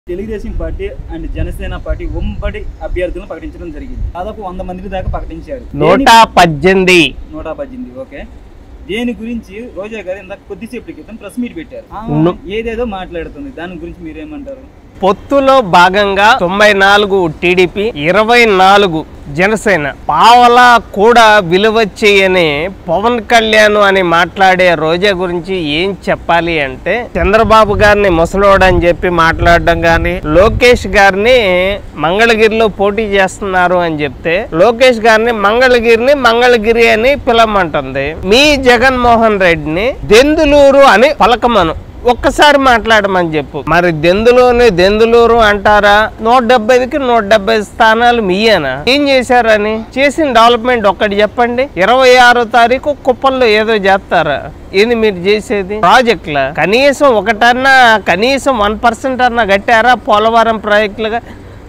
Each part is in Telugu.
Telugu Desam party and Janasena party ఉమ్మడి అభ్యర్థులను ప్రకటించడం జరిగింది దాదాపు వంద మంది దాకా ప్రకటించారు నూట పద్దెనిమిది నూట పద్దెనిమిది ఓకే దేని గురించి రోజా గారు ఇందాక కొద్దిసేపటి క్రితం ప్రెస్ మీట్ పెట్టారు ఆ, ను- ఏదేదో మాట్లాడుతుంది దాని గురించి మీరేమంటారు పొత్తులో భాగంగా తొంభై నాలుగు టీడీపీ ఇరవై నాలుగు జనసేన పావలా కూడా విలువ చేయని పవన్ కళ్యాణ్ అని మాట్లాడే రోజా గురించి ఏం చెప్పాలి అంటే చంద్రబాబు గారిని ముసలోడు అని చెప్పి మాట్లాడడం కానీ లోకేష్ గారిని మంగళగిరిలో పోటీ చేస్తున్నారు అని చెప్తే లోకేష్ గారిని మంగళగిరిని మంగళగిరి అని పిలవమంటుంది మీ జగన్మోహన్ రెడ్డిని దెందులూరు అని పలకమను ఒక్కసారి మాట్లాడమని చెప్పు మరి దెందులోని దెందులూరు అంటారా నూట డెబ్బైకి నూట డెబ్బై స్థానాలు మీయేనా ఏం చేశారని చేసిన డెవలప్మెంట్ ఒక్కటి చెప్పండి ఇరవై ఆరో తారీఖు కుప్పంలో ఏదో చేస్తారా ఏంది మీరు చేసేది ప్రాజెక్టుల కనీసం ఒకటన్నా కనీసం వన్ పర్సెంట్ అన్నా కట్టారా పోలవరం ప్రాజెక్టులుగా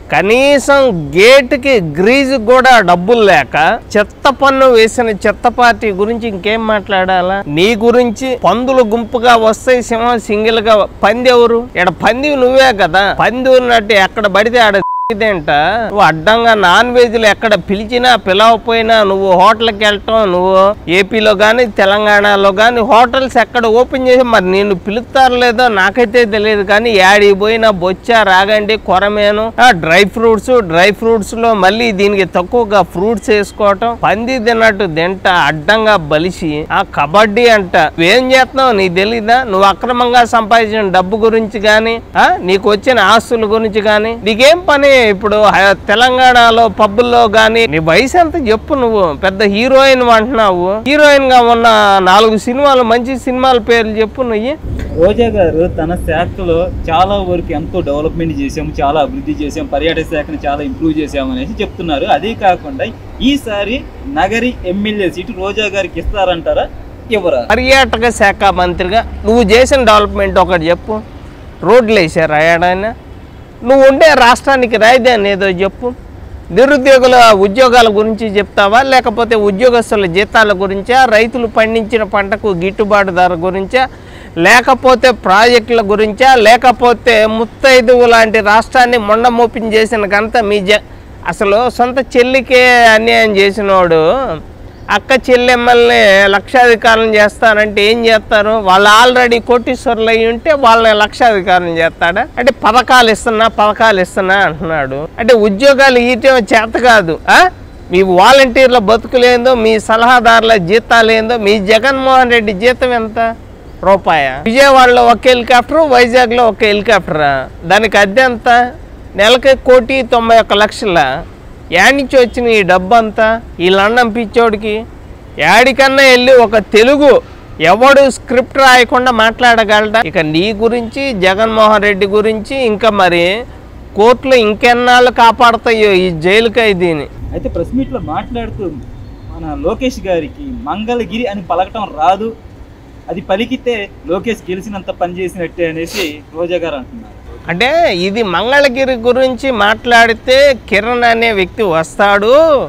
కనీసం గేట్కి గ్రీజ్ కూడా డబ్బులు లేక చెత్త పన్ను వేసిన చెత్త పార్టీ గురించి ఇంకేం మాట్లాడాలా నీ గురించి పందులు గుంపుగా వస్తాయి సింహం సింగిల్ గా పంది ఎవరు ఇక్కడ పంది నువ్వే కదా పంది ఉన్నట్టు ఎక్కడ పడితే ఆడ ఇదేంట నువ్వు అడ్డంగా నాన్ వెజ్లు ఎక్కడ పిలిచినా పిలవపోయినా నువ్వు హోటల్కి వెళ్ళటం నువ్వు ఏపీలో కానీ తెలంగాణలో కానీ హోటల్స్ ఎక్కడ ఓపెన్ చేసి మరి నేను పిలుస్తారో లేదో నాకైతే తెలియదు కానీ యాడికి పోయినా బొచ్చ రాగండి కొరమేను ఆ డ్రై ఫ్రూట్స్ డ్రై ఫ్రూట్స్ లో మళ్ళీ దీనికి తక్కువగా ఫ్రూట్స్ వేసుకోవటం పంది తిన్నట్టు తింట అడ్డంగా బలిసి ఆ కబడ్డీ అంట నువ్వేం చేస్తున్నావు నీకు తెలీదా నువ్వు అక్రమంగా సంపాదించిన డబ్బు గురించి కానీ ఆ నీకు వచ్చిన ఆస్తుల గురించి కానీ నీకేం పని ఇప్పుడు హ- తెలంగాణలో పబ్బుల్లో కానీ నీ వయసు ఎంత చెప్పు నువ్వు పెద్ద హీరోయిన్ అంటున్నావు హీరోయిన్ గా ఉన్న నాలుగు సినిమాలు మంచి సినిమాల పేర్లు చెప్పు నువ్వు రోజా గారు తన శాఖలో చాలా వరకు ఎంతో డెవలప్మెంట్ చేసాము చాలా అభివృద్ధి చేసాం పర్యాటక శాఖను చాలా ఇంప్రూవ్ చేసాము అనేసి చెప్తున్నారు అదే కాకుండా ఈసారి నగరి ఎమ్మెల్యే సీటు రోజా గారికి ఇస్తారంటారా ఇవ్వరా పర్యాటక శాఖ మంత్రిగా నువ్వు చేసిన డెవలప్మెంట్ ఒకటి చెప్పు రోడ్లు వేసారు ఏడాయన నువ్వు ఉండే రాష్ట్రానికి రాజధాని ఏదో చెప్పు నిరుద్యోగుల ఉద్యోగాల గురించి చెప్తావా లేకపోతే ఉద్యోగస్తుల జీతాల గురించా రైతులు పండించిన పంటకు గిట్టుబాటు ధర గురించా లేకపోతే ప్రాజెక్టుల గురించా లేకపోతే ముత్తైదువు లాంటి రాష్ట్రాన్ని మొండ మోపిన్ చేసిన ఘనత మీ జ అసలు సొంత చెల్లికే అన్యాయం చేసినోడు అక్క చెల్లెమ్మల్ని లక్షాధికారం చేస్తారంటే ఏం చేస్తారు వాళ్ళు ఆల్రెడీ కోటీశ్వరులు అయి ఉంటే వాళ్ళని లక్షాధికారం చేస్తాడా అంటే పథకాలు ఇస్తున్నా పథకాలు ఇస్తున్నా అంటున్నాడు అంటే ఉద్యోగాలు ఇయటం చేత కాదు ఆ? మీ వాలంటీర్ల బతుకులేందో మీ సలహాదారుల జీతాలేందో మీ జగన్మోహన్ రెడ్డి జీతం ఎంత రూపాయ విజయవాడలో ఒక హెలికాప్టర్ వైజాగ్లో ఒక హెలికాప్టరా దానికి అద్దె ఎంత నెలకి కోటి తొంభై ఒక్క లక్షల యాడ్ నుంచి వచ్చిన ఈ డబ్బు అంతా ఈ లండన్ పిచ్చోడికి యాడికన్నా వెళ్ళి ఒక తెలుగు ఎవడు స్క్రిప్ట్ రాయకుండా మాట్లాడగలడా ఇక నీ గురించి జగన్మోహన్ రెడ్డి గురించి ఇంకా మరి కోర్టులో ఇంకెన్నాళ్ళు కాపాడుతాయో ఈ జైలు ఖైదీని అయితే ప్రెస్ మీట్లో మాట్లాడుతూ మన లోకేష్ గారికి మంగళగిరి అని పలకటం రాదు అది పలికితే లోకేష్ గెలిచినంత పని చేసినట్టే అనేసి రోజా గారు అంటున్నారు అంటే ఇది మంగళగిరి గురించి మాట్లాడితే కిరణ్ అనే వ్యక్తి వస్తాడు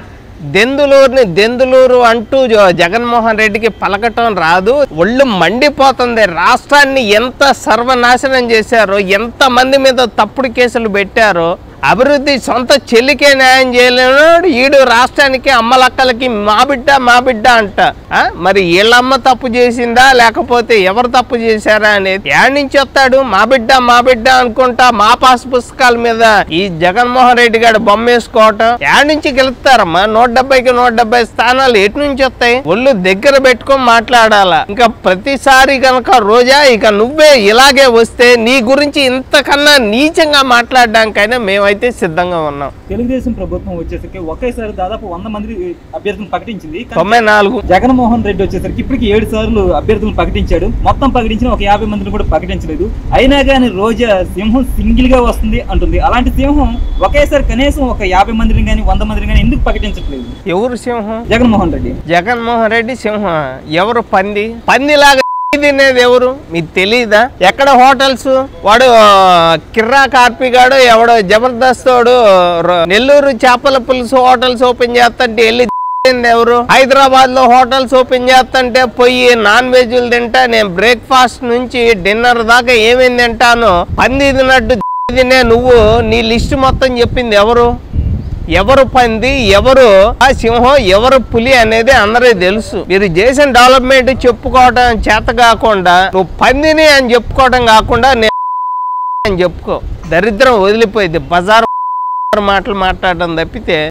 దెందులూరుని దెందులూరు అంటూ జ- జగన్మోహన్ రెడ్డికి పలకటం రాదు ఒళ్ళు మండిపోతుంది రాష్ట్రాన్ని ఎంత సర్వనాశనం చేశారో ఎంత మంది మీద తప్పుడు కేసులు పెట్టారో అభివృద్ధి సొంత చెల్లికే న్యాయం చేయలేనాడు ఈడు రాష్ట్రానికి అమ్మలక్కలకి మా బిడ్డ మా బిడ్డ అంట ఆ? మరి వీళ్ళమ్మ తప్పు చేసిందా లేకపోతే ఎవరు తప్పు చేశారా అనేది యాడ్ నుంచి వస్తాడు మా బిడ్డ మా బిడ్డ అనుకుంటా మా పాస్ పుస్తకాల మీద ఈ జగన్మోహన్ రెడ్డి గారు బొమ్మ వేసుకోవటం యాడ్ నుంచి గెలుస్తారమ్మా నూట డెబ్బైకి నూట డెబ్బై స్థానాలు ఎటు నుంచి వస్తాయి ఒళ్ళు దగ్గర పెట్టుకొని మాట్లాడాలా ఇంకా ప్రతిసారి కనుక రోజా ఇక నువ్వే ఇలాగే వస్తే నీ గురించి ఇంతకన్నా నీచంగా మాట్లాడడానికైనా మేమైతే సిద్ధంగా ఉన్నాం తెలుగుదేశం ప్రభుత్వం వచ్చేసరికి ఒకేసారి దాదాపు వంద మంది అభ్యర్థులను ప్రకటించింది కానీ తొంభై నాలుగు జగన్మోహన్ రెడ్డి వచ్చేసరికి ఇప్పటికి ఏడు సార్లు అభ్యర్థులను ప్రకటించాడు మొత్తం ప్రకటించిన ఒక యాభై మందిని కూడా ప్రకటించలేదు అయినా కానీ రోజా సింహం సింగిల్ గా వస్తుంది అంటుంది అలాంటి సింహం ఒకేసారి కనీసం ఒక యాభై మందిని కానీ వంద మందిని కానీ ఎందుకు ప్రకటించట్లేదు ఎవరు సింహం జగన్మోహన్ రెడ్డి జగన్మోహన్ రెడ్డి సింహం ఎవరు పంది పందిలాగా తినేది ఎవరు మీకు తెలీదా ఎక్కడ హోటల్స్ వాడు ఆ, కిర్రా కార్పిగాడు ఎవడో జబర్దస్తోడు ర- నెల్లూరు చేపల పులుసు హోటల్స్ ఓపెన్ చేస్తుంటే వెళ్ళి తింది ఎవరు హైదరాబాద్ లో హోటల్స్ ఓపెన్ చేస్తుంటే పోయి నాన్ వెజ్లు తింటా నేను బ్రేక్ఫాస్ట్ నుంచి డిన్నర్ దాకా ఏమేమి తింటాను పంది తిన్నట్టు ఇదినే నువ్వు నీ లిస్ట్ మొత్తం చెప్పింది ఎవరు ఎవరు పంది ఎవరు ఆ సింహం ఎవరు పులి అనేది అందరికీ తెలుసు మీరు చేసిన డెవలప్మెంట్ చెప్పుకోవడం చేత కాకుండా నువ్వు పందిని అని చెప్పుకోవడం కాకుండా నేను అని చెప్పుకో దరిద్రం వదిలిపోయింది బజార్ మాటలు మాట్లాడడం తప్పితే